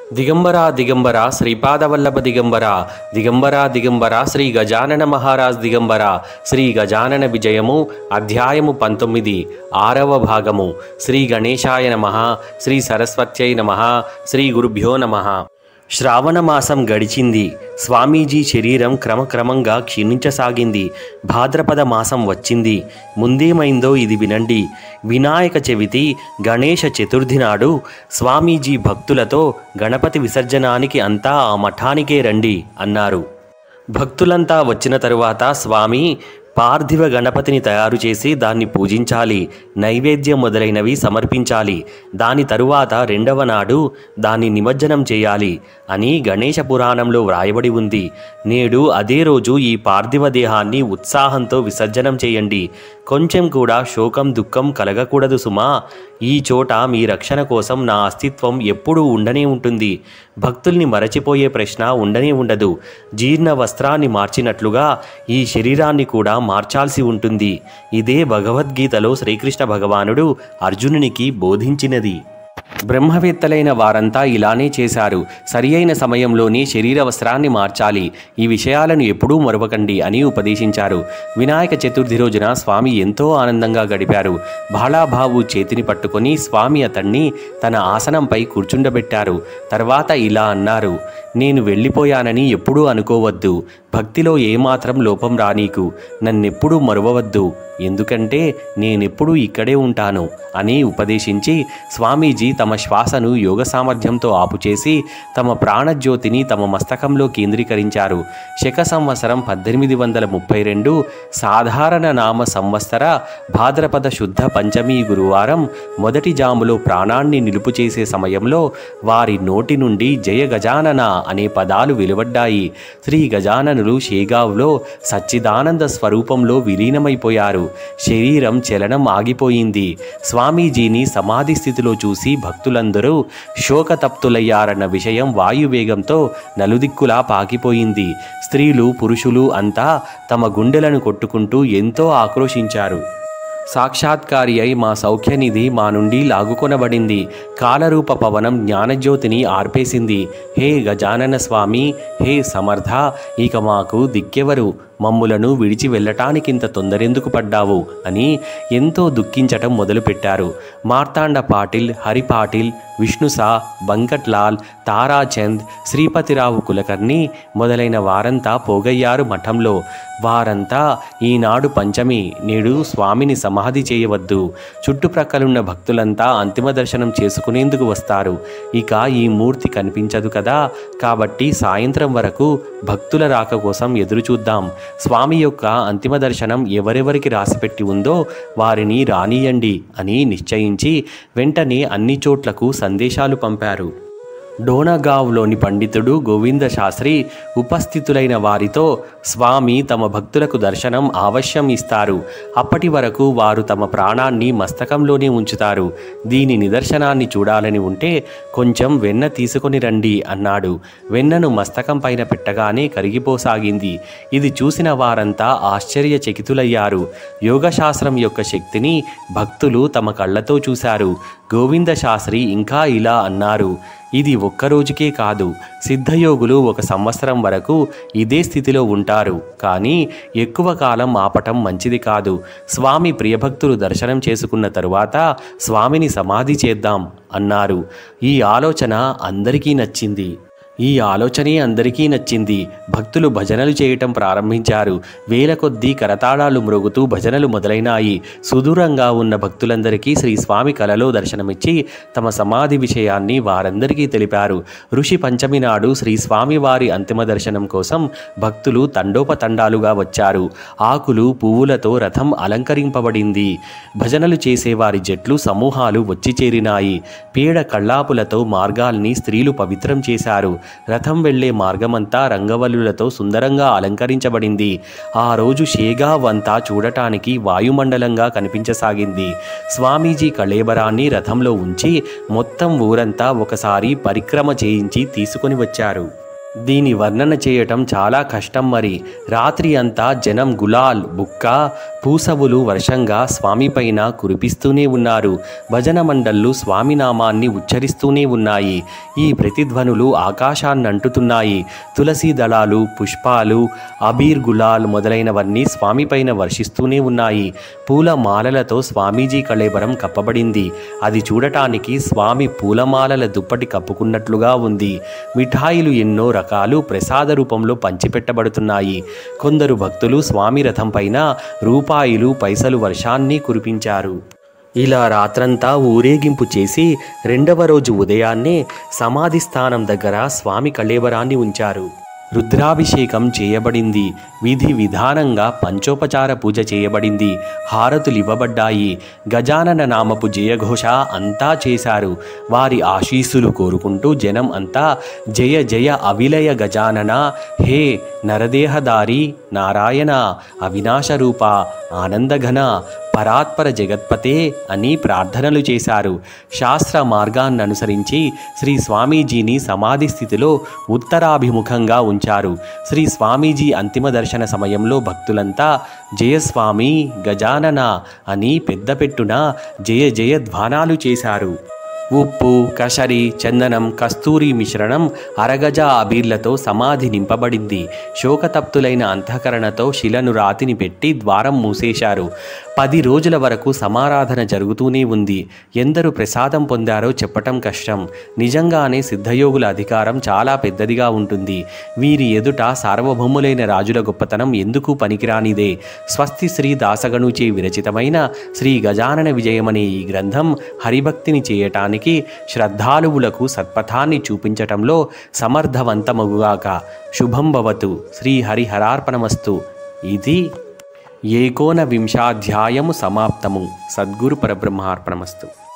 దిగంబర దిగంబర శ్రీపాదవల్లభ దిగంబర దిగంబర దిగంబర శ్రీ గజానన మహారాజ్ దిగంబర శ్రీ గజానన విజయము అధ్యాయము పంతొమ్మిది ఆరవ భాగము శ్రీ గణేశాయ నమ శ్రీ సరస్వత్యై నమ శ్రీ గురుభ్యో నమ శ్రావణ మాసం గడిచింది స్వామీజీ శరీరం క్రమక్రమంగా క్షీణించసాగింది భాద్రపద మాసం వచ్చింది ముందేమైందో ఇది వినండి వినాయక చవితి గణేష చతుర్థి నాడు స్వామీజీ భక్తులతో గణపతి విసర్జనానికి అంతా ఆ మఠానికే రండి అన్నారు భక్తులంతా వచ్చిన తరువాత స్వామి పార్థివ గణపతిని తయారు చేసి దాన్ని పూజించాలి నైవేద్యం మొదలైనవి సమర్పించాలి దాని తరువాత రెండవ నాడు దాన్ని నిమజ్జనం చేయాలి అని గణేష పురాణంలో వ్రాయబడి ఉంది నేడు అదే రోజు ఈ పార్థివ దేహాన్ని ఉత్సాహంతో విసర్జనం చేయండి కొంచెం కూడా శోకం దుఃఖం కలగకూడదు సుమా ఈ చోట మీ రక్షణ కోసం నా అస్తిత్వం ఎప్పుడూ ఉండనే ఉంటుంది భక్తుల్ని మరచిపోయే ప్రశ్న ఉండనే ఉండదు జీర్ణ వస్త్రాన్ని మార్చినట్లుగా ఈ శరీరాన్ని కూడా మార్చాల్సి ఉంటుంది ఇదే భగవద్గీతలో శ్రీకృష్ణ భగవానుడు అర్జునునికి బోధించినది బ్రహ్మవేత్తలైన వారంతా ఇలానే చేశారు సరి అయిన సమయంలోనే శరీర వస్త్రాన్ని మార్చాలి ఈ విషయాలను ఎప్పుడూ మరవకండి అని ఉపదేశించారు వినాయక చతుర్థి రోజున స్వామి ఎంతో ఆనందంగా గడిపారు బాలాబాబు చేతిని పట్టుకొని స్వామి అతన్ని తన ఆసనంపై కూర్చుండబెట్టారు తర్వాత ఇలా అన్నారు నేను వెళ్ళిపోయానని ఎప్పుడూ అనుకోవద్దు భక్తిలో ఏమాత్రం లోపం రానీకు నన్నెప్పుడూ మరువవద్దు ఎందుకంటే నేనెప్పుడూ ఇక్కడే ఉంటాను అని ఉపదేశించి స్వామీజీ తమ శ్వాసను యోగ సామర్థ్యంతో ఆపుచేసి తమ ప్రాణజ్యోతిని తమ మస్తకంలో కేంద్రీకరించారు శక సంవత్సరం పద్దెనిమిది వందల ముప్పై రెండు సాధారణ నామ సంవత్సర భాద్రపద శుద్ధ పంచమి గురువారం మొదటి జాములో ప్రాణాన్ని నిలుపు చేసే సమయంలో వారి నోటి నుండి జయ గజానన అనే పదాలు వెలువడ్డాయి శ్రీ గజాననులు షేగావ్లో సచ్చిదానంద స్వరూపంలో విలీనమైపోయారు శరీరం చలనం ఆగిపోయింది స్వామీజీని సమాధి స్థితిలో చూసి భక్తులందరూ శోకతప్తులయ్యారన్న విషయం వాయువేగంతో నలుదిక్కులా పాకిపోయింది స్త్రీలు పురుషులు అంతా తమ గుండెలను కొట్టుకుంటూ ఎంతో ఆక్రోశించారు సాక్షాత్కారి అయి మా సౌఖ్యనిధి మా నుండి లాగుకొనబడింది కాలరూప పవనం జ్ఞానజ్యోతిని ఆర్పేసింది హే గజానన స్వామి హే సమర్థ ఇక మాకు దిక్కెవరు మమ్ములను విడిచి వెళ్ళటానికింత తొందరెందుకు పడ్డావు అని ఎంతో దుఃఖించటం మొదలుపెట్టారు మార్తాండ పాటిల్ హరి పాటిల్ విష్ణుసా బంకట్లాల్ తారాచంద్ శ్రీపతిరావు కులకర్ణి మొదలైన వారంతా పోగయ్యారు మఠంలో వారంతా ఈనాడు పంచమి నేడు స్వామిని సమాధి చేయవద్దు చుట్టుప్రక్కలున్న భక్తులంతా అంతిమ దర్శనం చేసుకునేందుకు వస్తారు ఇక ఈ మూర్తి కనిపించదు కదా కాబట్టి సాయంత్రం వరకు భక్తుల రాక కోసం ఎదురు చూద్దాం స్వామి యొక్క అంతిమ దర్శనం ఎవరెవరికి రాసిపెట్టి ఉందో వారిని రానియండి అని నిశ్చయించి వెంటనే అన్ని చోట్లకు సందేశాలు పంపారు డోనగావ్లోని పండితుడు గోవింద శాస్త్రి ఉపస్థితులైన వారితో స్వామి తమ భక్తులకు దర్శనం అవశ్యం ఇస్తారు అప్పటి వరకు వారు తమ ప్రాణాన్ని మస్తకంలోనే ఉంచుతారు దీని నిదర్శనాన్ని చూడాలని ఉంటే కొంచెం వెన్న తీసుకొని రండి అన్నాడు వెన్నను మస్తకం పైన పెట్టగానే కరిగిపోసాగింది ఇది చూసిన వారంతా ఆశ్చర్యచకితులయ్యారు యోగశాస్త్రం యొక్క శక్తిని భక్తులు తమ కళ్ళతో చూశారు గోవింద శాస్త్రి ఇంకా ఇలా అన్నారు ఇది ఒక్కరోజుకే కాదు సిద్ధయోగులు ఒక సంవత్సరం వరకు ఇదే స్థితిలో ఉంటారు కానీ ఎక్కువ కాలం ఆపటం మంచిది కాదు స్వామి ప్రియభక్తులు దర్శనం చేసుకున్న తరువాత స్వామిని సమాధి చేద్దాం అన్నారు ఈ ఆలోచన అందరికీ నచ్చింది ఈ ఆలోచనే అందరికీ నచ్చింది భక్తులు భజనలు చేయటం ప్రారంభించారు వేల కొద్దీ కరతాళాలు మ్రోగుతూ భజనలు మొదలైనాయి సుదూరంగా ఉన్న భక్తులందరికీ శ్రీ స్వామి కలలో దర్శనమిచ్చి తమ సమాధి విషయాన్ని వారందరికీ తెలిపారు ఋషి పంచమి నాడు శ్రీ స్వామి వారి అంతిమ దర్శనం కోసం భక్తులు తండోపతండాలుగా వచ్చారు ఆకులు పువ్వులతో రథం అలంకరింపబడింది భజనలు చేసేవారి జట్లు సమూహాలు వచ్చి చేరినాయి పేడ కళ్ళాపులతో మార్గాల్ని స్త్రీలు పవిత్రం చేశారు రథం వెళ్లే మార్గమంతా రంగవల్లులతో సుందరంగా అలంకరించబడింది ఆ రోజు షేగావ్ అంతా చూడటానికి వాయుమండలంగా కనిపించసాగింది స్వామీజీ కళేబరాన్ని రథంలో ఉంచి మొత్తం ఊరంతా ఒకసారి పరిక్రమ చేయించి తీసుకొని వచ్చారు దీని వర్ణన చేయటం చాలా కష్టం మరి రాత్రి అంతా జనం గులాల్ బుక్క పూసవులు వర్షంగా స్వామిపైన కురిపిస్తూనే ఉన్నారు భజన మండళ్ళు స్వామి నామాన్ని ఉచ్చరిస్తూనే ఉన్నాయి ఈ ప్రతిధ్వనులు ఆకాశాన్ని అంటుతున్నాయి తులసి దళాలు పుష్పాలు అబీర్ గులాల్ మొదలైనవన్నీ స్వామిపైన వర్షిస్తూనే ఉన్నాయి పూల మాలలతో స్వామీజీ కళేబరం కప్పబడింది అది చూడటానికి స్వామి పూలమాలల దుప్పటి కప్పుకున్నట్లుగా ఉంది మిఠాయిలు ఎన్నో రకాలు ప్రసాద రూపంలో పంచిపెట్టబడుతున్నాయి కొందరు భక్తులు స్వామి రథం పైన రూపాయిలు పైసలు వర్షాన్ని కురిపించారు ఇలా రాత్రంతా ఊరేగింపు చేసి రెండవ రోజు ఉదయాన్నే సమాధి స్థానం దగ్గర స్వామి కళేబరాన్ని ఉంచారు రుద్రాభిషేకం చేయబడింది విధి విధానంగా పంచోపచార పూజ చేయబడింది హారతులు ఇవ్వబడ్డాయి గజానన నామపు జయఘోష అంతా చేశారు వారి ఆశీస్సులు కోరుకుంటూ జనం అంతా జయ జయ అవిలయ గజానన హే నరదేహదారి నారాయణ అవినాశరూప ఆనందఘన పరాత్పర జగత్పతే అని ప్రార్థనలు చేశారు శాస్త్ర మార్గాన్ని అనుసరించి శ్రీ స్వామీజీని సమాధి స్థితిలో ఉత్తరాభిముఖంగా ఉంచారు శ్రీ స్వామీజీ అంతిమ దర్శన సమయంలో భక్తులంతా జయస్వామి గజానన అని పెద్ద పెట్టున జయ జయ ధ్వానాలు చేశారు ఉప్పు కషరి చందనం కస్తూరి మిశ్రణం అరగజ అబీర్లతో సమాధి నింపబడింది శోకతప్తులైన అంతఃకరణతో శిలను రాతిని పెట్టి ద్వారం మూసేశారు పది రోజుల వరకు సమారాధన జరుగుతూనే ఉంది ఎందరు ప్రసాదం పొందారో చెప్పటం కష్టం నిజంగానే సిద్ధయోగుల అధికారం చాలా పెద్దదిగా ఉంటుంది వీరి ఎదుట సార్వభౌములైన రాజుల గొప్పతనం ఎందుకు పనికిరానిదే స్వస్తి శ్రీ దాసగణుచే విరచితమైన శ్రీ గజానన విజయమనే ఈ గ్రంథం హరిభక్తిని చేయటానికి శ్రద్ధాలువులకు సత్పథాన్ని చూపించటంలో సమర్థవంతమగుగాక శుభం భవతు శ్రీ హరిహరార్పణమస్తు ఇది ఏకోన వింశాధ్యాయము సమాప్తము సద్గురు పరబ్రహ్మార్పణమస్తు